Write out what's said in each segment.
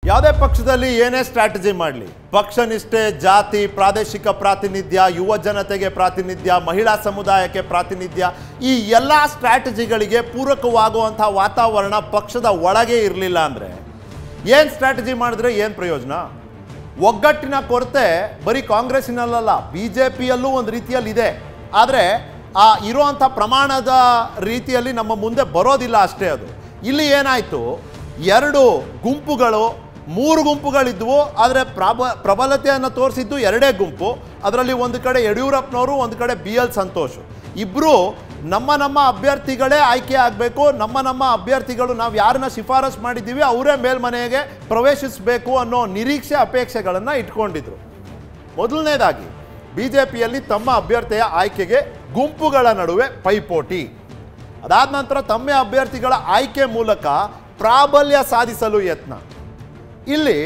ಯಾವುದೇ ಪಕ್ಷದಲ್ಲಿ ಏನೇ ಸ್ಟ್ರಾಟಜಿ ಮಾಡಲಿ ಪಕ್ಷ ನಿಷ್ಠೆ ಜಾತಿ ಪ್ರಾದೇಶಿಕ ಪ್ರಾತಿನಿಧ್ಯ ಯುವ ಜನತೆಗೆ ಪ್ರಾತಿನಿಧ್ಯ ಮಹಿಳಾ ಸಮುದಾಯಕ್ಕೆ ಪ್ರಾತಿನಿಧ್ಯ ಈ ಎಲ್ಲ ಸ್ಟ್ರಾಟಜಿಗಳಿಗೆ ಪೂರಕವಾಗುವಂಥ ವಾತಾವರಣ ಪಕ್ಷದ ಒಳಗೆ ಇರಲಿಲ್ಲ ಅಂದರೆ ಏನು ಸ್ಟ್ರಾಟಜಿ ಮಾಡಿದ್ರೆ ಏನು ಪ್ರಯೋಜನ ಒಗ್ಗಟ್ಟಿನ ಕೊರತೆ ಬರೀ ಕಾಂಗ್ರೆಸ್ಸಿನಲ್ಲ ಬಿ ಜೆ ಪಿಯಲ್ಲೂ ಒಂದು ರೀತಿಯಲ್ಲಿ ಇದೆ ಆದರೆ ಆ ಇರುವಂಥ ಪ್ರಮಾಣದ ರೀತಿಯಲ್ಲಿ ನಮ್ಮ ಮುಂದೆ ಬರೋದಿಲ್ಲ ಅಷ್ಟೇ ಅದು ಇಲ್ಲಿ ಏನಾಯಿತು ಎರಡು ಗುಂಪುಗಳು ಮೂರು ಗುಂಪುಗಳಿದ್ವು ಆದರೆ ಪ್ರಬ ಪ್ರಬಲತೆಯನ್ನು ತೋರಿಸಿದ್ದು ಎರಡೇ ಗುಂಪು ಅದರಲ್ಲಿ ಒಂದು ಕಡೆ ಯಡಿಯೂರಪ್ಪನವರು ಒಂದು ಕಡೆ ಬಿ ಎಲ್ ಸಂತೋಷ್ ಇಬ್ಬರು ನಮ್ಮ ನಮ್ಮ ಅಭ್ಯರ್ಥಿಗಳೇ ಆಯ್ಕೆ ಆಗಬೇಕು ನಮ್ಮ ನಮ್ಮ ಅಭ್ಯರ್ಥಿಗಳು ನಾವು ಯಾರನ್ನ ಶಿಫಾರಸ್ ಮಾಡಿದ್ದೀವಿ ಅವರೇ ಮೇಲ್ಮನೆಗೆ ಪ್ರವೇಶಿಸಬೇಕು ಅನ್ನೋ ನಿರೀಕ್ಷೆ ಅಪೇಕ್ಷೆಗಳನ್ನು ಇಟ್ಕೊಂಡಿದ್ರು ಮೊದಲನೇದಾಗಿ ಬಿ ಜೆ ಪಿಯಲ್ಲಿ ತಮ್ಮ ಅಭ್ಯರ್ಥಿಯ ಆಯ್ಕೆಗೆ ಗುಂಪುಗಳ ನಡುವೆ ಪೈಪೋಟಿ ಅದಾದ ನಂತರ ತಮ್ಮ ಅಭ್ಯರ್ಥಿಗಳ ಆಯ್ಕೆ ಮೂಲಕ ಪ್ರಾಬಲ್ಯ ಸಾಧಿಸಲು ಯತ್ನ ಇಲ್ಲಿ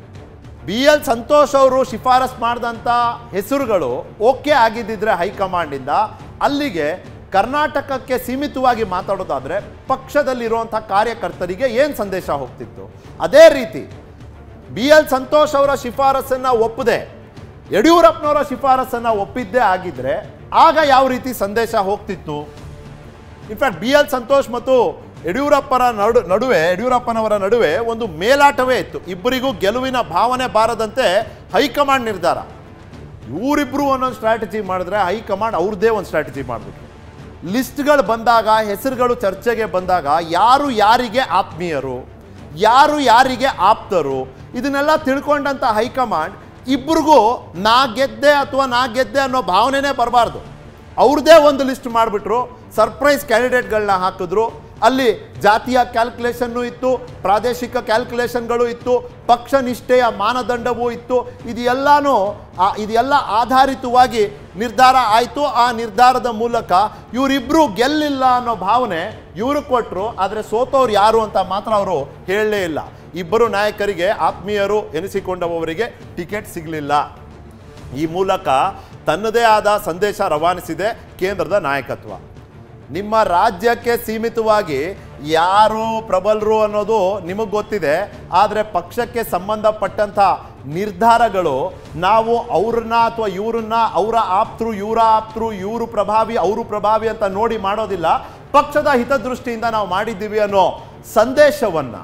ಬಿ ಎಲ್ ಸಂತೋಷ್ ಅವರು ಶಿಫಾರಸ್ ಮಾಡಿದಂಥ ಹೆಸರುಗಳು ಓಕೆ ಆಗಿದ್ದಿದ್ರೆ ಹೈಕಮಾಂಡಿಂದ ಅಲ್ಲಿಗೆ ಕರ್ನಾಟಕಕ್ಕೆ ಸೀಮಿತವಾಗಿ ಮಾತಾಡೋದಾದರೆ ಪಕ್ಷದಲ್ಲಿರುವಂಥ ಕಾರ್ಯಕರ್ತರಿಗೆ ಏನು ಸಂದೇಶ ಹೋಗ್ತಿತ್ತು ಅದೇ ರೀತಿ ಬಿ ಎಲ್ ಸಂತೋಷ್ ಅವರ ಶಿಫಾರಸನ್ನು ಒಪ್ಪದೆ ಯಡಿಯೂರಪ್ಪನವರ ಶಿಫಾರಸನ್ನು ಒಪ್ಪಿದ್ದೇ ಆಗಿದ್ರೆ ಆಗ ಯಾವ ರೀತಿ ಸಂದೇಶ ಹೋಗ್ತಿತ್ತು ಇನ್ಫ್ಯಾಕ್ಟ್ ಬಿ ಎಲ್ ಸಂತೋಷ್ ಮತ್ತು ಯಡಿಯೂರಪ್ಪನ ನಡು ನಡುವೆ ಯಡಿಯೂರಪ್ಪನವರ ನಡುವೆ ಒಂದು ಮೇಲಾಟವೇ ಇತ್ತು ಇಬ್ಬರಿಗೂ ಗೆಲುವಿನ ಭಾವನೆ ಬಾರದಂತೆ ಹೈಕಮಾಂಡ್ ನಿರ್ಧಾರ ಇವರಿಬ್ರು ಒಂದೊಂದು ಸ್ಟ್ರಾಟಜಿ ಮಾಡಿದ್ರೆ ಹೈಕಮಾಂಡ್ ಅವ್ರದ್ದೇ ಒಂದು ಸ್ಟ್ರಾಟಜಿ ಮಾಡಿಬಿಟ್ರು ಲಿಸ್ಟ್ಗಳು ಬಂದಾಗ ಹೆಸರುಗಳು ಚರ್ಚೆಗೆ ಬಂದಾಗ ಯಾರು ಯಾರಿಗೆ ಆತ್ಮೀಯರು ಯಾರು ಯಾರಿಗೆ ಆಪ್ತರು ಇದನ್ನೆಲ್ಲ ತಿಳ್ಕೊಂಡಂಥ ಹೈಕಮಾಂಡ್ ಇಬ್ರಿಗೂ ನಾ ಗೆದ್ದೆ ಅಥವಾ ನಾ ಗೆದ್ದೆ ಅನ್ನೋ ಭಾವನೆನೇ ಬರಬಾರ್ದು ಅವ್ರದ್ದೇ ಒಂದು ಲಿಸ್ಟ್ ಮಾಡಿಬಿಟ್ರು ಸರ್ಪ್ರೈಸ್ ಕ್ಯಾಂಡಿಡೇಟ್ಗಳನ್ನ ಹಾಕಿದ್ರು ಅಲ್ಲಿ ಜಾತಿಯ ಕ್ಯಾಲ್ಕುಲೇಷನ್ನು ಇತ್ತು ಪ್ರಾದೇಶಿಕ ಕ್ಯಾಲ್ಕುಲೇಷನ್ಗಳು ಇತ್ತು ಪಕ್ಷ ನಿಷ್ಠೆಯ ಮಾನದಂಡವೂ ಇತ್ತು ಇದೆಲ್ಲನೂ ಆ ಇದೆಲ್ಲ ಆಧಾರಿತವಾಗಿ ನಿರ್ಧಾರ ಆಯಿತು ಆ ನಿರ್ಧಾರದ ಮೂಲಕ ಇವರಿಬ್ಬರು ಗೆಲ್ಲಿಲ್ಲ ಅನ್ನೋ ಭಾವನೆ ಇವರು ಕೊಟ್ಟರು ಆದರೆ ಸೋತವ್ರು ಯಾರು ಅಂತ ಮಾತ್ರ ಅವರು ಹೇಳಲೇ ಇಲ್ಲ ಇಬ್ಬರು ನಾಯಕರಿಗೆ ಆತ್ಮೀಯರು ಎನಿಸಿಕೊಂಡವರಿಗೆ ಟಿಕೆಟ್ ಸಿಗಲಿಲ್ಲ ಈ ಮೂಲಕ ತನ್ನದೇ ಆದ ಸಂದೇಶ ರವಾನಿಸಿದೆ ಕೇಂದ್ರದ ನಾಯಕತ್ವ ನಿಮ್ಮ ರಾಜ್ಯಕ್ಕೆ ಸೀಮಿತವಾಗಿ ಯಾರು ಪ್ರಬಲರು ಅನ್ನೋದು ನಿಮಗೆ ಗೊತ್ತಿದೆ ಆದರೆ ಪಕ್ಷಕ್ಕೆ ಸಂಬಂಧಪಟ್ಟಂಥ ನಿರ್ಧಾರಗಳು ನಾವು ಅವ್ರನ್ನ ಅಥವಾ ಇವ್ರನ್ನ ಅವರ ಆಪ್ತರು ಇವರ ಆಪ್ತರು ಇವರು ಪ್ರಭಾವಿ ಅವರು ಪ್ರಭಾವಿ ಅಂತ ನೋಡಿ ಮಾಡೋದಿಲ್ಲ ಪಕ್ಷದ ಹಿತದೃಷ್ಟಿಯಿಂದ ನಾವು ಮಾಡಿದ್ದೀವಿ ಅನ್ನೋ ಸಂದೇಶವನ್ನು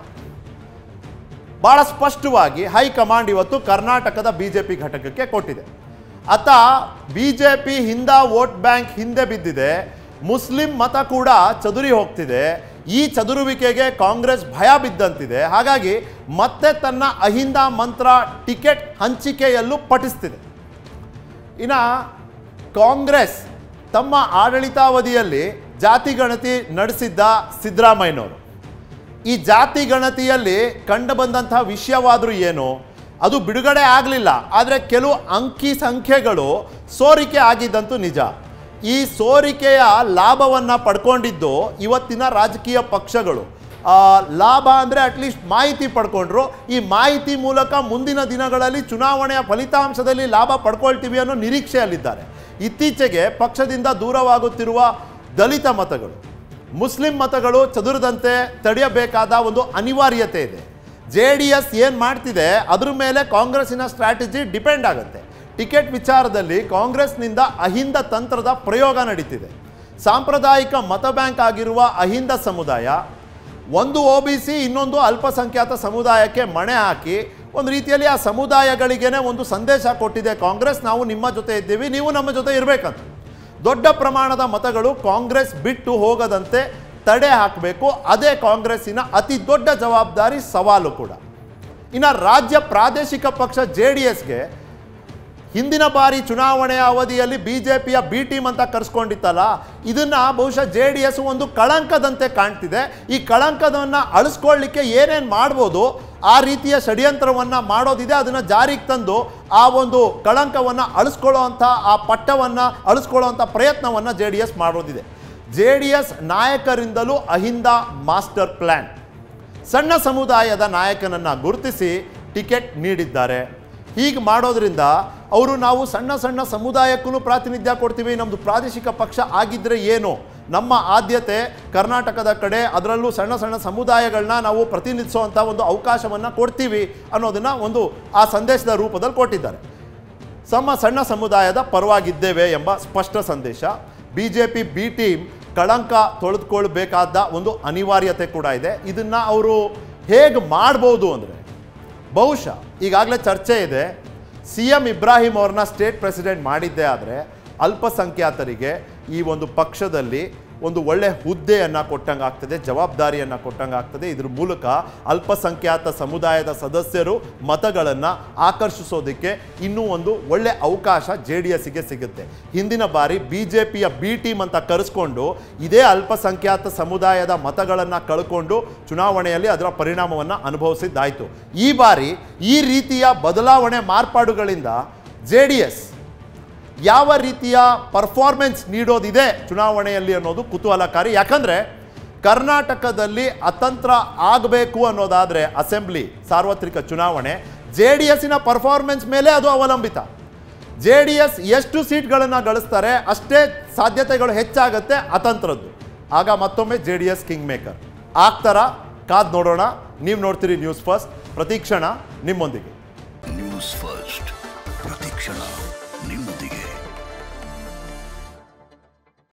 ಬಹಳ ಸ್ಪಷ್ಟವಾಗಿ ಹೈಕಮಾಂಡ್ ಇವತ್ತು ಕರ್ನಾಟಕದ ಬಿಜೆಪಿ ಘಟಕಕ್ಕೆ ಕೊಟ್ಟಿದೆ ಅತ ಬಿಜೆಪಿ ಹಿಂದ ವೋಟ್ ಬ್ಯಾಂಕ್ ಹಿಂದೆ ಬಿದ್ದಿದೆ ಮುಸ್ಲಿಂ ಮತ ಕೂಡ ಚದುರಿ ಹೋಗ್ತಿದೆ ಈ ಚದುರುವಿಕೆಗೆ ಕಾಂಗ್ರೆಸ್ ಭಯ ಬಿದ್ದಂತಿದೆ ಹಾಗಾಗಿ ಮತ್ತೆ ತನ್ನ ಅಹಿಂದ ಮಂತ್ರ ಟಿಕೆಟ್ ಹಂಚಿಕೆಯಲ್ಲೂ ಪಠಿಸ್ತಿದೆ ಇನ್ನು ಕಾಂಗ್ರೆಸ್ ತಮ್ಮ ಆಡಳಿತಾವಧಿಯಲ್ಲಿ ಜಾತಿ ಗಣತಿ ನಡೆಸಿದ್ದ ಸಿದ್ದರಾಮಯ್ಯನವರು ಈ ಜಾತಿ ಗಣತಿಯಲ್ಲಿ ಕಂಡು ಬಂದಂಥ ವಿಷಯವಾದರೂ ಏನು ಅದು ಬಿಡುಗಡೆ ಆಗಲಿಲ್ಲ ಆದರೆ ಕೆಲವು ಅಂಕಿ ಸಂಖ್ಯೆಗಳು ಸೋರಿಕೆ ಆಗಿದ್ದಂತೂ ನಿಜ ಈ ಸೋರಿಕೆಯ ಲಾಭವನ್ನು ಪಡ್ಕೊಂಡಿದ್ದು ಇವತ್ತಿನ ರಾಜಕೀಯ ಪಕ್ಷಗಳು ಆ, ಲಾಭ ಅಂದರೆ ಅಟ್ಲೀಸ್ಟ್ ಮಾಹಿತಿ ಪಡ್ಕೊಂಡ್ರು ಈ ಮಾಹಿತಿ ಮೂಲಕ ಮುಂದಿನ ದಿನಗಳಲ್ಲಿ ಚುನಾವಣೆಯ ಫಲಿತಾಂಶದಲ್ಲಿ ಲಾಭ ಪಡ್ಕೊಳ್ತೀವಿ ಅನ್ನೋ ನಿರೀಕ್ಷೆಯಲ್ಲಿದ್ದಾರೆ ಇತ್ತೀಚೆಗೆ ಪಕ್ಷದಿಂದ ದೂರವಾಗುತ್ತಿರುವ ದಲಿತ ಮತಗಳು ಮುಸ್ಲಿಂ ಮತಗಳು ಚದುರದಂತೆ ತಡೆಯಬೇಕಾದ ಒಂದು ಅನಿವಾರ್ಯತೆ ಇದೆ ಜೆ ಡಿ ಎಸ್ ಏನು ಮಾಡ್ತಿದೆ ಅದ್ರ ಮೇಲೆ ಕಾಂಗ್ರೆಸ್ಸಿನ ಸ್ಟ್ರಾಟಜಿ ಡಿಪೆಂಡ್ ಆಗುತ್ತೆ ಟಿಕೆಟ್ ವಿಚಾರದಲ್ಲಿ ಕಾಂಗ್ರೆಸ್ನಿಂದ ಅಹಿಂದ ತಂತ್ರದ ಪ್ರಯೋಗ ನಡೀತಿದೆ ಸಾಂಪ್ರದಾಯಿಕ ಮತ ಬ್ಯಾಂಕ್ ಆಗಿರುವ ಅಹಿಂದ ಸಮುದಾಯ ಒಂದು ಒ ಬಿ ಸಿ ಇನ್ನೊಂದು ಅಲ್ಪಸಂಖ್ಯಾತ ಸಮುದಾಯಕ್ಕೆ ಮಣೆ ಹಾಕಿ ಒಂದು ರೀತಿಯಲ್ಲಿ ಆ ಸಮುದಾಯಗಳಿಗೇನೆ ಒಂದು ಸಂದೇಶ ಕೊಟ್ಟಿದೆ ಕಾಂಗ್ರೆಸ್ ನಾವು ನಿಮ್ಮ ಜೊತೆ ಇದ್ದೀವಿ ನೀವು ನಮ್ಮ ಜೊತೆ ಇರಬೇಕಂತ ದೊಡ್ಡ ಪ್ರಮಾಣದ ಮತಗಳು ಕಾಂಗ್ರೆಸ್ ಬಿಟ್ಟು ಹೋಗದಂತೆ ತಡೆ ಹಾಕಬೇಕು ಅದೇ ಕಾಂಗ್ರೆಸ್ಸಿನ ಅತಿ ದೊಡ್ಡ ಜವಾಬ್ದಾರಿ ಸವಾಲು ಕೂಡ ಇನ್ನು ರಾಜ್ಯ ಪ್ರಾದೇಶಿಕ ಪಕ್ಷ ಜೆ ಡಿ ಎಸ್ಗೆ ಹಿಂದಿನ ಬಾರಿ ಚುನಾವಣೆಯ ಅವಧಿಯಲ್ಲಿ ಬಿ ಜೆ ಪಿಯ ಬಿ ಟೀಮ್ ಅಂತ ಕರೆಸ್ಕೊಂಡಿತ್ತಲ್ಲ ಇದನ್ನ ಬಹುಶಃ ಜೆ ಡಿ ಎಸ್ ಒಂದು ಕಳಂಕದಂತೆ ಕಾಣ್ತಿದೆ ಈ ಕಳಂಕದವನ್ನು ಅಳಿಸ್ಕೊಳ್ಳಿಕ್ಕೆ ಏನೇನು ಮಾಡ್ಬೋದು ಆ ರೀತಿಯ ಷಡ್ಯಂತ್ರವನ್ನು ಮಾಡೋದಿದೆ ಅದನ್ನು ಜಾರಿಗೆ ತಂದು ಆ ಒಂದು ಕಳಂಕವನ್ನು ಅಳಿಸ್ಕೊಳ್ಳೋವಂಥ ಆ ಪಟ್ಟವನ್ನು ಅಳಿಸ್ಕೊಳ್ಳೋವಂಥ ಪ್ರಯತ್ನವನ್ನು ಜೆ ಡಿ ಎಸ್ ಮಾಡೋದಿದೆ ಜೆ ಡಿ ಎಸ್ ನಾಯಕರಿಂದಲೂ ಅಹಿಂದ ಮಾಸ್ಟರ್ ಪ್ಲ್ಯಾನ್ ಸಣ್ಣ ಸಮುದಾಯದ ನಾಯಕನನ್ನು ಗುರುತಿಸಿ ಟಿಕೆಟ್ ನೀಡಿದ್ದಾರೆ ಹೀಗೆ ಮಾಡೋದ್ರಿಂದ ಅವರು ನಾವು ಸಣ್ಣ ಸಣ್ಣ ಸಮುದಾಯಕ್ಕೂ ಪ್ರಾತಿನಿಧ್ಯ ಕೊಡ್ತೀವಿ ನಮ್ಮದು ಪ್ರಾದೇಶಿಕ ಪಕ್ಷ ಆಗಿದ್ದರೆ ಏನು ನಮ್ಮ ಆದ್ಯತೆ ಕರ್ನಾಟಕದ ಕಡೆ ಅದರಲ್ಲೂ ಸಣ್ಣ ಸಣ್ಣ ಸಮುದಾಯಗಳನ್ನ ನಾವು ಪ್ರತಿನಿಧಿಸುವಂಥ ಒಂದು ಅವಕಾಶವನ್ನು ಕೊಡ್ತೀವಿ ಅನ್ನೋದನ್ನು ಒಂದು ಆ ಸಂದೇಶದ ರೂಪದಲ್ಲಿ ಕೊಟ್ಟಿದ್ದಾರೆ ನಮ್ಮ ಸಣ್ಣ ಸಮುದಾಯದ ಪರವಾಗಿದ್ದೇವೆ ಎಂಬ ಸ್ಪಷ್ಟ ಸಂದೇಶ B J P B team ಕಳಂಕ ತೊಳೆದುಕೊಳ್ಬೇಕಾದ ಒಂದು ಅನಿವಾರ್ಯತೆ ಕೂಡ ಇದೆ ಇದನ್ನು ಅವರು ಹೇಗೆ ಮಾಡ್ಬೋದು ಅಂದರೆ ಬಹುಶಃ ಈಗಾಗಲೇ ಚರ್ಚೆ ಇದೆ ಸಿ ಎಂ ಇಬ್ರಾಹಿಂ ಅವ್ರನ್ನ ಸ್ಟೇಟ್ ಪ್ರೆಸಿಡೆಂಟ್ ಮಾಡಿದ್ದೇ ಆದರೆ ಅಲ್ಪಸಂಖ್ಯಾತರಿಗೆ ಈ ಒಂದು ಪಕ್ಷದಲ್ಲಿ ಒಂದು ಒಳ್ಳೆ ಹುದ್ದೆಯನ್ನು ಕೊಟ್ಟಂಗೆ ಆಗ್ತದೆ ಜವಾಬ್ದಾರಿಯನ್ನು ಕೊಟ್ಟಂಗೆ ಆಗ್ತದೆ ಇದ್ರ ಮೂಲಕ ಅಲ್ಪಸಂಖ್ಯಾತ ಸಮುದಾಯದ ಸದಸ್ಯರು ಮತಗಳನ್ನು ಆಕರ್ಷಿಸೋದಕ್ಕೆ ಇನ್ನೂ ಒಂದು ಒಳ್ಳೆ ಅವಕಾಶ ಜೆ ಡಿ ಎಸ್ಗೆ ಸಿಗುತ್ತೆ ಹಿಂದಿನ ಬಾರಿ ಬಿ ಜೆ ಪಿಯ ಬಿ ಟೀಮ್ ಅಂತ ಕರೆಸ್ಕೊಂಡು ಇದೇ ಅಲ್ಪಸಂಖ್ಯಾತ ಸಮುದಾಯದ ಮತಗಳನ್ನು ಕಳ್ಕೊಂಡು ಚುನಾವಣೆಯಲ್ಲಿ ಅದರ ಪರಿಣಾಮವನ್ನು ಅನುಭವಿಸಿದ್ದಾಯಿತು ಈ ಬಾರಿ ಈ ರೀತಿಯ ಬದಲಾವಣೆ ಮಾರ್ಪಾಡುಗಳಿಂದ ಜೆ ಡಿ ಎಸ್ ಯಾವ ರೀತಿಯ ಪರ್ಫಾರ್ಮೆನ್ಸ್ ನೀಡೋದಿದೆ ಚುನಾವಣೆಯಲ್ಲಿ ಅನ್ನೋದು ಕುತೂಹಲಕಾರಿ ಯಾಕಂದರೆ ಕರ್ನಾಟಕದಲ್ಲಿ ಅತಂತ್ರ ಆಗಬೇಕು ಅನ್ನೋದಾದರೆ ಅಸೆಂಬ್ಲಿ ಸಾರ್ವತ್ರಿಕ ಚುನಾವಣೆ ಜೆ ಡಿ ಎಸ್ಸಿನ ಪರ್ಫಾರ್ಮೆನ್ಸ್ ಮೇಲೆ ಅದು ಅವಲಂಬಿತ ಜೆ ಡಿ ಎಸ್ ಎಷ್ಟು ಸೀಟ್ಗಳನ್ನು ಗಳಿಸ್ತಾರೆ ಅಷ್ಟೇ ಸಾಧ್ಯತೆಗಳು ಹೆಚ್ಚಾಗುತ್ತೆ ಅತಂತ್ರದ್ದು ಆಗ ಮತ್ತೊಮ್ಮೆ J D S king maker ಆಗ್ತಾರ ಕಾದ್ ನೋಡೋಣ ನೀವು ನೋಡ್ತೀರಿ ನ್ಯೂಸ್ ಫಸ್ಟ್ ಪ್ರತಿಕ್ಷಣ ನಿಮ್ಮೊಂದಿಗೆ ನ್ಯೂಸ್ ಫಸ್ಟ್ ಪ್ರತಿಕ್ಷಣ ನಿಮ್ಮೊಂದಿಗೆ